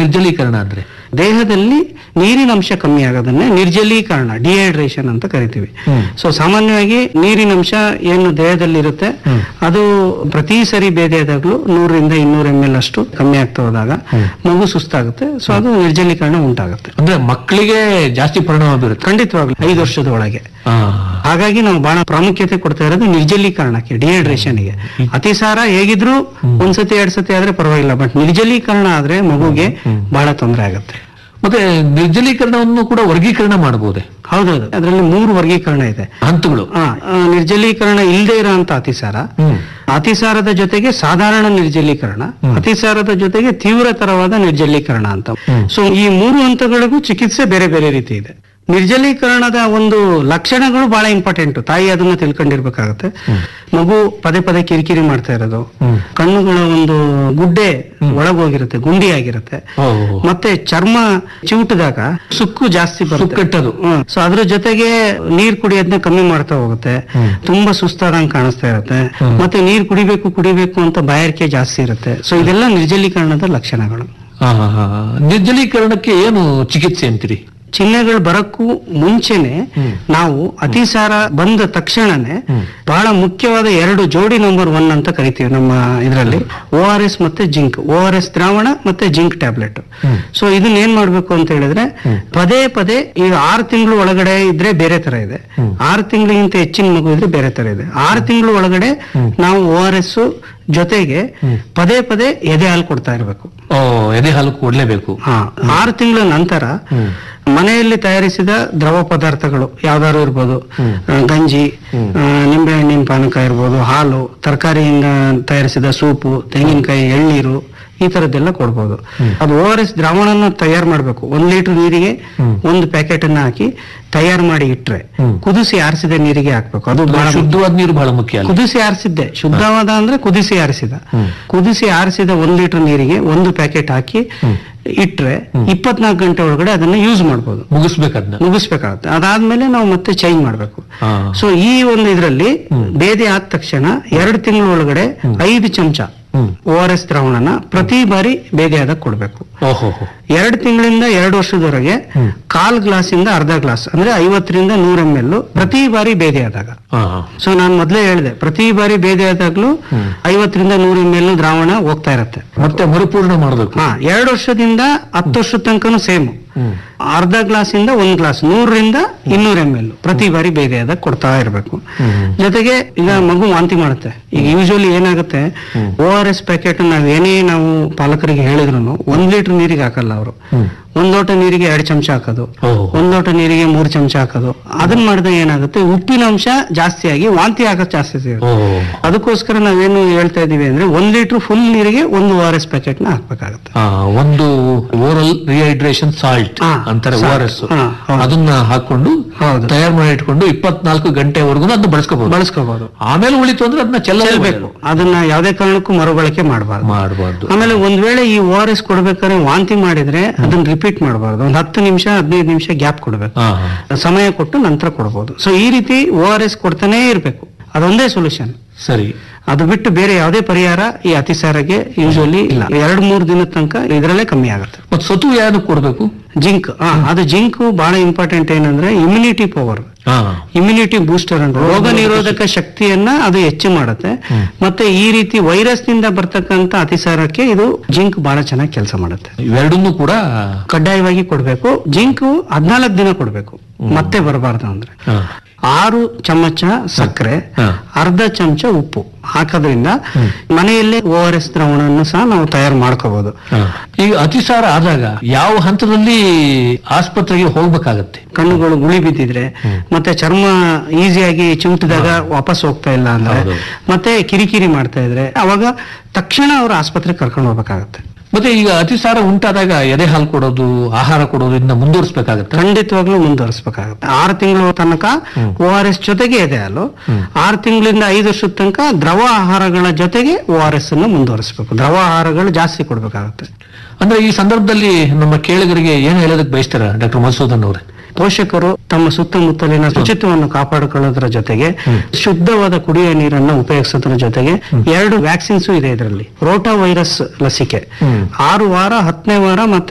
ನಿರ್ಜಲೀಕರಣ ಅಂದ್ರೆ ದೇಹದಲ್ಲಿ ನೀರಿನ ಅಂಶ ಕಮ್ಮಿ ಆಗೋದನ್ನೇ ನಿರ್ಜಲೀಕರಣ ಡಿಹೈಡ್ರೇಷನ್ ಅಂತ ಕರಿತೀವಿ ಹ್ಮ್. ಸೊ ಸಾಮಾನ್ಯವಾಗಿ ನೀರಿನ ಅಂಶ ಏನು ದೇಹದಲ್ಲಿ ಇರುತ್ತೆ ಹ್ಮ್. ಅದು ಪ್ರತಿ ಸರಿ ಬೇದೆಯಾದಾಗ್ಲೂ ನೂರರಿಂದ ಇನ್ನೂರ ಎಂ ಎಲ್ ಅಷ್ಟು ಕಮ್ಮಿ ಆಗ್ತಾ ಹೋದಾಗ ಹ್ಮ್. ಮಗು ಸುಸ್ತಾಗುತ್ತೆ ಸೊ ಅದು ನಿರ್ಜಲೀಕರಣ ಉಂಟಾಗುತ್ತೆ ಅಂದ್ರೆ ಮಕ್ಕಳಿಗೆ ಜಾಸ್ತಿ ಪರಿಣಾಮ ಬೀರುತ್ತೆ ಖಂಡಿತವಾಗ್ಲು ಐದು ವರ್ಷದ ಒಳಗೆ ಆ, ಹಾಗಾಗಿ ನಾವು ಬಹಳ ಪ್ರಾಮುಖ್ಯತೆ ಕೊಡ್ತಾ ಇರೋದು ನಿರ್ಜಲೀಕರಣಕ್ಕೆ ಡಿಹೈಡ್ರೇಷನ್ಗೆ ಅತಿಸಾರ ಹೇಗಿದ್ರು ಒಂದ್ಸತಿ ಎರಡ್ ಸತಿ ಆದ್ರೆ ಪರವಾಗಿಲ್ಲ ಬಟ್ ನಿರ್ಜಲೀಕರಣ ಆದ್ರೆ ಮಗುಗೆ ಬಹಳ ತೊಂದರೆ ಆಗುತ್ತೆ ಮತ್ತೆ ನಿರ್ಜಲೀಕರಣವನ್ನು ಕೂಡ ವರ್ಗೀಕರಣ ಮಾಡಬಹುದೇ ಹೌದೌದು ಅದರಲ್ಲಿ ಮೂರು ವರ್ಗೀಕರಣ ಇದೆ ಹಂತಗಳು ಆ, ಆ, ನಿರ್ಜಲೀಕರಣ ಇಲ್ಲದೆ ಇರೋಂತ ಅತಿಸಾರ ಹ್ಮ್ ಅತಿಸಾರದ ಜೊತೆಗೆ ಸಾಧಾರಣ ನಿರ್ಜಲೀಕರಣ ಅತಿಸಾರದ ಜೊತೆಗೆ ತೀವ್ರತರವಾದ ನಿರ್ಜಲೀಕರಣ ಅಂತ ಹ್ಮ್. ಸೊ ಈ ಮೂರು ಹಂತಗಳಿಗೂ ಚಿಕಿತ್ಸೆ ಬೇರೆ ಬೇರೆ ರೀತಿ ಇದೆ ನಿರ್ಜಲೀಕರಣದ ಒಂದು ಲಕ್ಷಣಗಳು ಬಹಳ ಇಂಪಾರ್ಟೆಂಟ್ ತಾಯಿ ಅದನ್ನ ತಿಳ್ಕೊಂಡಿರ್ಬೇಕಾಗತ್ತೆ ಮಗು ಪದೇ ಪದೇ ಕಿರಿಕಿರಿ ಮಾಡ್ತಾ ಇರೋದು ಹ್ಮ್. ಕಣ್ಣುಗಳ ಒಂದು ಗುಡ್ಡೆ ಒಳಗೋಗಿರುತ್ತೆ ಗುಂಡಿ ಆಗಿರುತ್ತೆ ಓ, ಮತ್ತೆ ಚರ್ಮ ಚಿವುಟಿದಾಗ ಸುಕ್ಕು ಜಾಸ್ತಿ ಬರುತ್ತೆ ಸುಕ್ಕಟ್ಟದು. ಸೊ ಅದ್ರ ಜೊತೆಗೆ ನೀರ್ ಕುಡಿಯೋದನ್ನ ಕಮ್ಮಿ ಮಾಡ್ತಾ ಹೋಗುತ್ತೆ ಹ್ಮ್. ತುಂಬಾ ಸುಸ್ತಾದಂಗ್ ಕಾಣಿಸ್ತಾ ಇರುತ್ತೆ ಹ್ಮ್. ಮತ್ತೆ ನೀರ್ ಕುಡಿಬೇಕು ಕುಡಿಬೇಕು ಅಂತ ಬಾಯಾರಿಕೆ ಜಾಸ್ತಿ ಇರುತ್ತೆ ಸೊ ಇದೆಲ್ಲ ನಿರ್ಜಲೀಕರಣದ ಲಕ್ಷಣಗಳು ಆ, ಆ, ಆ. ನಿರ್ಜಲೀಕರಣಕ್ಕೆ ಏನು ಚಿಕಿತ್ಸೆ ಅಂತೀರಿ ಚಿಹ್ನೆಗಳು ಬರಕ್ಕೂ ಮುಂಚೆನೆ ಹ್ಮ್. ನಾವು ಅತಿಸಾರ ಬಂದ ತಕ್ಷಣನೇ ಹ್ಮ್. ಬಹಳ ಮುಖ್ಯವಾದ ಎರಡು ಜೋಡಿ ನಂಬರ್ ಒನ್ ಅಂತ ಕರಿತೀವಿ ನಮ್ಮ ಇದರಲ್ಲಿ ಓ ಆರ್ ಎಸ್ ಮತ್ತೆ ಜಿಂಕ್ ಓ ಆರ್ ಎಸ್ ದ್ರಾವಣ ಮತ್ತೆ ಜಿಂಕ್ ಟ್ಯಾಬ್ಲೆಟ್ ಹ್ಮ್. ಸೊ ಇದನ್ನ ಏನ್ ಮಾಡ್ಬೇಕು ಅಂತ ಹೇಳಿದ್ರೆ ಹ್ಮ್. ಪದೇ ಪದೇ ಈಗ ಆರು ತಿಂಗಳು ಒಳಗಡೆ ಇದ್ರೆ ಬೇರೆ ತರ ಇದೆ ಹ್ಮ್. ಆರು ತಿಂಗಳಿಗಿಂತ ಹೆಚ್ಚಿನ ಮಗು ಇದ್ರೆ ಬೇರೆ ತರ ಇದೆ ಆರು ತಿಂಗಳು ಒಳಗಡೆ ಹ್ಮ್. ನಾವು ಓ ಆರ್ ಎಸ್ ಜೊತೆಗೆ ಹ್ಮ್. ಪದೇ ಪದೇ ಎದೆ ಹಾಲು ಕೊಡ್ತಾ ಇರಬೇಕು ಓ ಎದೆ ಹಾಲು ಕೊಡ್ಲೇಬೇಕು ಹಾ ಆರು ತಿಂಗಳ ನಂತರ ಹ್ಮ್. ಮನೆಯಲ್ಲಿ ತಯಾರಿಸಿದ ದ್ರವ ಪದಾರ್ಥಗಳು ಯಾವ್ದಾದ್ರು ಇರ್ಬೋದು ಹ್ಮ್. ಆ, ಗಂಜಿ ಹ್ಮ್. ಆ, ನಿಂಬೆ ಹಣ್ಣಿನ ಪಾನಕ ಇರ್ಬೋದು ಹಾಲು ತರಕಾರಿಯಿಂದ ತಯಾರಿಸಿದ ಸೂಪು ತೆಂಗಿನಕಾಯಿ ಎಳ್ನೀರು ಈ ತರದ್ದೆಲ್ಲ ಕೊಡ್ಬೋದು ಹ್ಮ್. ಅದು ಓ ಆರ್ ಎಸ್ ದ್ರಾವಣನ ತಯಾರು ಮಾಡಬೇಕು ಒಂದ್ ಲೀಟರ್ ನೀರಿಗೆ ಹ್ಮ್. ಒಂದು ಪ್ಯಾಕೆಟ್ ಅನ್ನ ಹಾಕಿ ತಯಾರು ಮಾಡಿ ಇಟ್ರೆ ಹ್ಮ್. ಕುದಿಸಿ ಆರಿಸಿದ ನೀರಿಗೆ ಹಾಕ್ಬೇಕು ಅದು ಬಹಳ ಶುದ್ಧವಾದ ನೀರು ಬಹಳ ಮುಖ್ಯ ಅಲ್ಲ ಕುದಿಸಿ ಆರಿಸಿದ್ದೆ ಶುದ್ಧವಾದ ಅಂದ್ರೆ ಕುದಿಸಿ ಆರಿಸಿದ ಹ್ಮ್. ಕುದಿಸಿ ಆರಿಸಿದ ಒಂದ್ ಲೀಟರ್ ನೀರಿಗೆ ಒಂದು ಪ್ಯಾಕೆಟ್ ಹಾಕಿ ಹ್ಮ್. ಇಟ್ರೆ ಇಪ್ಪತ್ನಾಲ್ಕು ಗಂಟೆ ಒಳಗಡೆ ಅದನ್ನ ಯೂಸ್ ಮಾಡ್ಬೋದು ಮುಗಿಸ್ಬೇಕದ್ನ ಮುಗಿಸ್ಬೇಕಾಗುತ್ತೆ ಅದಾದ್ಮೇಲೆ ನಾವು ಮತ್ತೆ ಚೇಂಜ್ ಮಾಡ್ಬೇಕು ಹಾ. ಸೊ ಈ ಒಂದು ಇದರಲ್ಲಿ ಬೇದೆ ಆದ ತಕ್ಷಣ ಎರಡು ತಿಂಗಳ ಒಳಗಡೆ ಐದು ಚಮಚ ಹ್ಮ್. ಓ ಆರ್ ಎಸ್ ದ್ರಾವಣನ ಪ್ರತಿ ಬಾರಿ ಬೇದೆ ಆದಾಗ ಕೊಡ್ಬೇಕು ಓಹೋ ಎರಡು ತಿಂಗಳಿಂದ ಎರಡು ವರ್ಷದವರೆಗೆ ಹ್ಮ್. ಕಾಲ್ ಗ್ಲಾಸ್ ಇಂದ ಅರ್ಧ ಗ್ಲಾಸ್ ಅಂದ್ರೆ ಐವತ್ತರಿಂದ ನೂರ ಎಂ ಎಲ್ ಪ್ರತಿ ಬಾರಿ ಬೇದೆ ಆದಾಗ ಹಾ ಸೊ ನಾನು ಮೊದಲೇ ಹೇಳಿದೆ ಪ್ರತಿ ಬಾರಿ ಬೇದೆ ಆದಾಗ್ಲೂ ಹ್ಮ್. ಐವತ್ತರಿಂದ ನೂರ ಎಂ ಎಲ್ ದ್ರಾವಣ ಹೋಗ್ತಾ ಇರತ್ತೆ ಮತ್ತೆ ಮರುಪೂರ್ಣ ಮಾಡಬೇಕು ಹಾ ಎರಡು ವರ್ಷದಿಂದ ಹತ್ತು ವರ್ಷದ ತನಕನೂ ಸೇಮ್ ಹ್ಮ್ ಅರ್ಧ ಗ್ಲಾಸ್ ಇಂದ ಒಂದ್ ಗ್ಲಾಸ್ ನೂರರಿಂದ ಇನ್ನೂರ ಎಂ ಎಲ್ ಪ್ರತಿ ಬಾರಿ ಬೇರೆ ಆದಾಗ ಕೊಡ್ತಾ ಇರಬೇಕು ಹ್ಮ್. ಜೊತೆಗೆ ಈಗ ಮಗು ವಾಂತಿ ಮಾಡುತ್ತೆ ಈಗ ಯೂಶಲಿ ಏನಾಗುತ್ತೆ ಹ್ಮ್. ಓ ಆರ್ ಎಸ್ ಪ್ಯಾಕೆಟ್ ನಾವ್ ಏನೇ ನಾವು ಪಾಲಕರಿಗೆ ಹೇಳಿದ್ರು ಒಂದ್ ಲೀಟರ್ ನೀರಿಗೆ ಹಾಕಲ್ಲ ಅವರು ಹ್ಮ್ ಒಂದ್ ಲೋಟ ನೀರಿಗೆ ಎರಡು ಚಮಚ ಹಾಕೋದು ಓಹೋ. ಒಂದ್ ಲೋಟ ನೀರಿಗೆ ಮೂರ್ ಚಮಚ ಹಾಕೋದು ಅದನ್ನ ಮಾಡಿದಾಗ ಏನಾಗುತ್ತೆ ಉಪ್ಪಿನ ಅಂಶ ಜಾಸ್ತಿಯಾಗಿ ವಾಂತಿ ಆಗೋದು ಜಾಸ್ತಿ ಸಿಗುತ್ತೆ ಓಹೋ ಅದಕ್ಕೋಸ್ಕರ ನಾವೇನು ಹೇಳ್ತಾ ಇದೀವಿ ಅಂದ್ರೆ ಒಂದ್ ಲೀಟರ್ ಫುಲ್ ನೀರಿಗೆ ಒಂದು ಓ ಆರ್ ಎಸ್ ಪ್ಯಾಕೆಟ್ ನ ಹಾಕ್ಬೇಕಾಗುತ್ತೆ ಆ, ಒಂದು ಓರಲ್ ರಿಹೈಡ್ರೇಷನ್ ಸಾಲ್ಟ್ ಹಾ, ಅಂತಾರೆ ಓ salt. ಆರ್ ಎಸ್ ಹಾ, ಹೌದು. ಅದನ್ನ ಹಾಕೊಂಡು ಹೌದು. ತಯಾರು ಮಾಡಿ ಇಟ್ಕೊಂಡು ಇಪ್ಪತ್ನಾಲ್ಕು ಗಂಟೆವರೆಗೂ ಅದನ್ನ ಬಳಸ್ಕೋಬಹುದು ಬಳಸ್ಕೋಬಹುದು ಆಮೇಲೆ ಉಳಿತು ಅಂದ್ರೆ ಅದನ್ನ ಚೆಲ್ಬೇಕು ಚೆಲ್ಲಬೇಕು ಅದನ್ನ ಯಾವುದೇ ಕಾರಣಕ್ಕೂ ಮರುಬಳಕೆ ಮಾಡಬಾರ್ದು ಮಾಡಬಾರ್ದು ಆಮೇಲೆ ಒಂದ್ ವೇಳೆ ಈ ಓ ಆರ್ ಎಸ್ ಕೊಡ್ಬೇಕಾದ್ರೆ ವಾಂತಿ ಮಾಡಿದ್ರೆ ಅದನ್ನ ರಿಪೀಟ್ ಮಾಡಬಾರ್ದು ಒಂದ್ ಹತ್ತು ನಿಮಿಷ ಹದಿನೈದು ನಿಮಿಷ ಗ್ಯಾಪ್ ಕೊಡ್ಬೇಕು ಹಾ ಸಮಯ ಕೊಟ್ಟು ನಂತರ ಕೊಡ್ಬೋದು ಸೊ ಈ ರೀತಿ ಓ ಆರ್ ಎಸ್ ಕೊಡ್ತಾನೇ ಇರ್ಬೇಕು ಅದೊಂದೇ ಸೊಲ್ಯೂಷನ್ ಸರಿ ಅದು ಬಿಟ್ಟು ಬೇರೆ ಯಾವುದೇ ಪರಿಹಾರ ಈ ಅತಿಸಾರಕ್ಕೆ ಯೂಶುವಲಿ ಇಲ್ಲ ಎರಡ್ ಮೂರ್ ದಿನದ ತನಕ ಇದರಲ್ಲೇ ಕಮ್ಮಿ ಆಗುತ್ತೆ ಮತ್ ಸತು ಯಾವ್ದಕ್ಕೆ ಕೊಡ್ಬೇಕು ಜಿಂಕ್ ಆ, ಅದು ಜಿಂಕ್ ಬಹಳ ಇಂಪಾರ್ಟೆಂಟ್ ಏನಂದ್ರೆ ಇಮ್ಯುನಿಟಿ ಪವರ್ ಹಾ ಇಮ್ಯುನಿಟಿ ಬೂಸ್ಟರ್ ಅಂತ ರೋಗ ನಿರೋಧಕ ಶಕ್ತಿಯನ್ನ ಅದು ಹೆಚ್ಚು ಮಾಡುತ್ತೆ ಹ್ಮ್. ಮತ್ತೆ ಈ ರೀತಿ ವೈರಸ್ ನಿಂದ ಬರ್ತಕ್ಕಂತ ಅತಿಸಾರಕ್ಕೆ ಇದು ಜಿಂಕ್ ಬಹಳ ಚೆನ್ನಾಗಿ ಕೆಲಸ ಮಾಡುತ್ತೆ ಇವೆರಡನ್ನೂ ಕೂಡ ಕಡ್ಡಾಯವಾಗಿ ಕೊಡ್ಬೇಕು ಜಿಂಕ್ ಹದ್ನಾಲ್ಕು ದಿನ ಕೊಡ್ಬೇಕು ಮತ್ತೆ ಬರಬಾರ್ದು ಅಂದ್ರೆ ಹಾ. ಆರು ಚಮಚ ಸಕ್ಕರೆ ಹಾ. ಅರ್ಧ ಚಮಚ ಉಪ್ಪು ಹಾಕೋದ್ರಿಂದ ಮನೆಯಲ್ಲೇ ಓ ಆರ್ ಎಸ್ ದ್ರಾವಣವನ್ನು ಸಹ ನಾವು ತಯಾರು ಮಾಡ್ಕೋಬಹುದು ಹಾ. ಈಗ ಅತಿಸಾರ ಆದಾಗ ಯಾವ ಹಂತದಲ್ಲಿ ಆಸ್ಪತ್ರೆಗೆ ಹೋಗ್ಬೇಕಾಗತ್ತೆ ಕಣ್ಣುಗಳು ಗುಳಿ ಬಿದ್ದಿದ್ರೆ ಮತ್ತೆ ಚರ್ಮ ಈಸಿಯಾಗಿ ಚಿಮುಟಿದಾಗ ವಾಪಸ್ ಹೋಗ್ತಾ ಇಲ್ಲ ಅಂದ್ರೆ ಹೌದು. ಮತ್ತೆ ಕಿರಿಕಿರಿ ಮಾಡ್ತಾ ಇದ್ರೆ ಅವಾಗ ತಕ್ಷಣ ಅವ್ರ ಆಸ್ಪತ್ರೆಗೆ ಕರ್ಕೊಂಡು ಹೋಗ್ಬೇಕಾಗತ್ತೆ ಮತ್ತೆ ಈಗ ಅತಿಸಾರ ಉಂಟಾದಾಗ ಎದೆ ಹಾಲು ಕೊಡೋದು ಆಹಾರ ಕೊಡೋದು ಇದನ್ನ ಮುಂದುವರಿಸಬೇಕಾಗತ್ತೆ ಖಂಡಿತವಾಗ್ಲೂ ಮುಂದುವರಿಸಬೇಕಾಗುತ್ತೆ ಆರು ತಿಂಗಳ ತನಕ ಓ ಆರ್ ಎಸ್ ಜೊತೆಗೆ ಇದೆ ಅಲ್ಲೋ ಆರು ತಿಂಗಳಿಂದ ಐದು ವರ್ಷದ ತನಕ ದ್ರವ ಆಹಾರಗಳ ಜೊತೆಗೆ ಓ ಆರ್ ಎಸ್ ಅನ್ನು ಮುಂದುವರಿಸಬೇಕು ದ್ರವ ಆಹಾರಗಳು ಜಾಸ್ತಿ ಕೊಡ್ಬೇಕಾಗುತ್ತೆ ಅಂದ್ರೆ ಈ ಸಂದರ್ಭದಲ್ಲಿ ನಮ್ಮ ಕೇಳಿಗರಿಗೆ ಏನು ಹೇಳೋದಕ್ಕೆ ಬಯಸ್ತಾರ ಡಾಕ್ಟರ್ ಮಧುಸೂದನ್ ಅವರೇ ಪೋಷಕರು ತಮ್ಮ ಸುತ್ತಮುತ್ತಲಿನ ಶುಚಿತ್ವವನ್ನು ಕಾಪಾಡಿಕೊಳ್ಳೋದ್ರ ಜೊತೆಗೆ ಶುದ್ಧವಾದ ಕುಡಿಯುವ ನೀರನ್ನು ಉಪಯೋಗಿಸೋದ್ರ ಜೊತೆಗೆ ಎರಡು ವ್ಯಾಕ್ಸಿನ್ಸ್ ಇದೆ ಇದರಲ್ಲಿ ರೋಟಾ ವೈರಸ್ ಲಸಿಕೆ ಹ್ಮ್. ಆರು ವಾರ ಹತ್ತನೇ ವಾರ ಮತ್ತೆ